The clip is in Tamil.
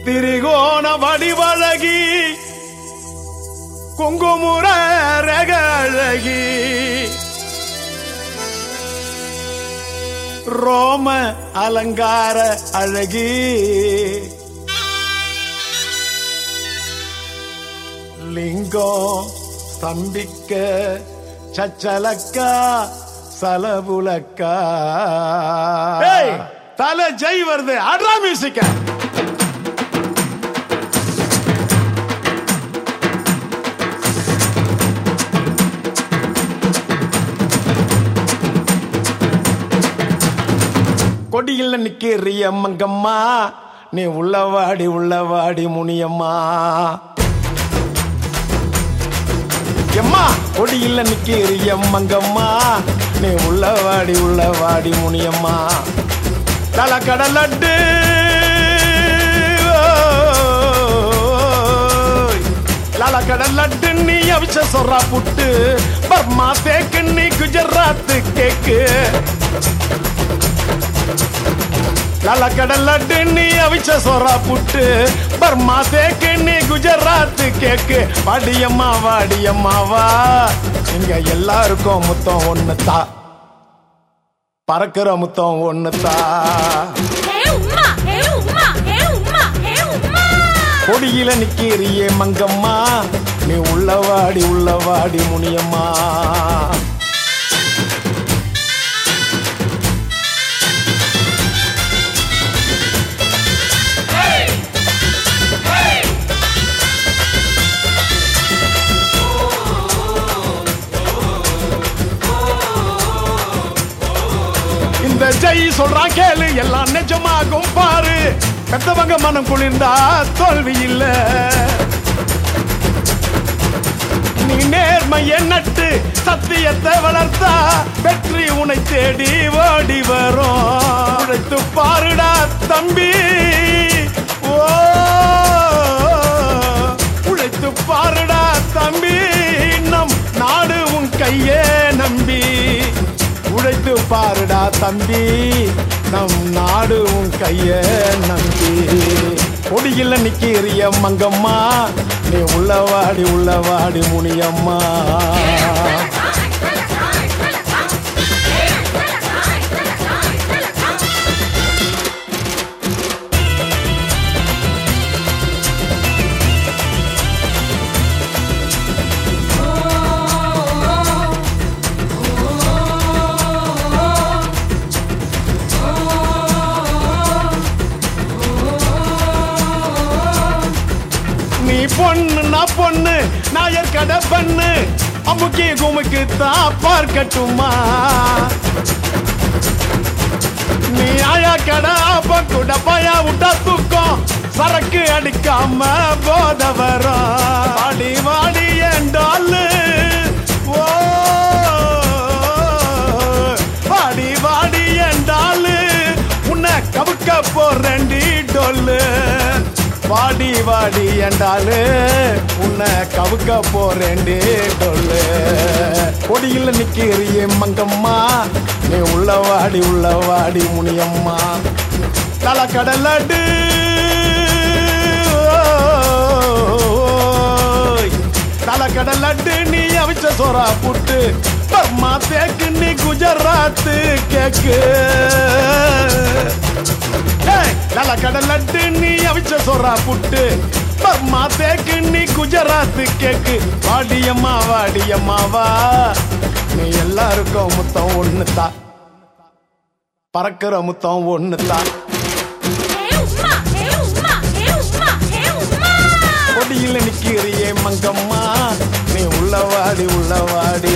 திரிகோண வடிவழகி குங்குமுற ரகழகி ரோம அலங்கார அழகி லிங்கம் ஸ்தம்பிக்க சச்சலக்கா சலபுலக்கா ஏய், தலை ஜெய் வருது அட்ரா மியூசிக்க கொடியில் நிக்கிறிய மங்கம்மா நீ உள்ளவாடி உள்ளவாடி முனியம்மா எம்மா கொடியில் நிக்கிறிய மங்கம்மா நீ உள்ளவாடி உள்ளவாடி முனியம்மா தல கடலட்டு லால கடல் லட்டு நீ அவிச்ச சொல்றா புட்டு பர்மா தேக்கு நீ குஜராத் கேக்கு லால கடல் லட்டு நீ அவிச்ச சோறா புட்டு பர்மா தேக்கு நீ குஜராத் கேக்கு வாடியம்மா வாடியம்மா வா இங்க எல்லாருக்கும் முத்தம் ஒண்ணு தா பறக்கிற முத்தம் ஒண்ணு தா ஏ உம்மா ஏ உம்மா ஏ உம்மா ஏ உம்மா கொடியில நிக்கிறியே மங்கம்மா நீ உள்ளவாடி உள்ளவாடி முனியம்மா இந்த ஜெய் சொல்றான் கேளு எல்லாம் நிஜமாகும் பாரு பெத்தவங்க மனம் குளிர்ந்தா தோல்வி இல்ல நீ நேர்மையை நட்டு சத்தியத்தை வளர்த்தா வெற்றி உன்னை தேடி ஓடி வரும் உழைத்து பாருடா தம்பி ஓ உழைத்து பாருடா தம்பி நம் நாடு உன் கையே நம்பி உழைத்து பாருடா தம்பி நம் நாடு உன் கைய நம்பி கொடியில் நிக்கிறிய மங்கம்மா நீ உள்ளவாடி உள்ளவாடி முனியம்மா நீ பொண்ணு நான் பொண்ணு நாயர் கடை பண்ணு அமுக்கி குமுக்கு தான் பார்க்கட்டுமா நீ ஆயா கடை அப்ப கூட பயா விட்டா தூக்கம் சரக்கு அடிக்காம போத வரும் வாடி வாடி என்றாலு ஓ வாடி வாடி என்றாலு உன்னை கவுக்க போறேன்டி டொல்லு வாடி வாடி என்றாலு உன்னை கவுக்க போறேன்டி டொல்லு கொடியில் நிக்கிறியே மங்கம்மா நீ உள்ள வாடி உள்ள வாடி முனியம்மா தல கடலடு தல கடலட்டு நீ அவிச்ச சோறா புட்டு பர்மா தேக்கு நீ குஜராத்து கேக்கு ஏய், நல்ல கடலட்டு நீ அவிச்ச சோறா புட்டு பர்மா தேக்கு நீ குஜராத்து கேக்கு வாடியம்மா வாடியம்மா வா நீ எல்லாருக்கும் முத்தம் ஒண்ணு தா பறக்கிற முத்தம் ஒண்ணு தா ஏ உம்மா ஏ உம்மா ஏ உம்மா ஏ உம்மா கொடியில் நிக்கிறியே மங்கம்மா நீ உள்ளவாடி உள்ளவாடி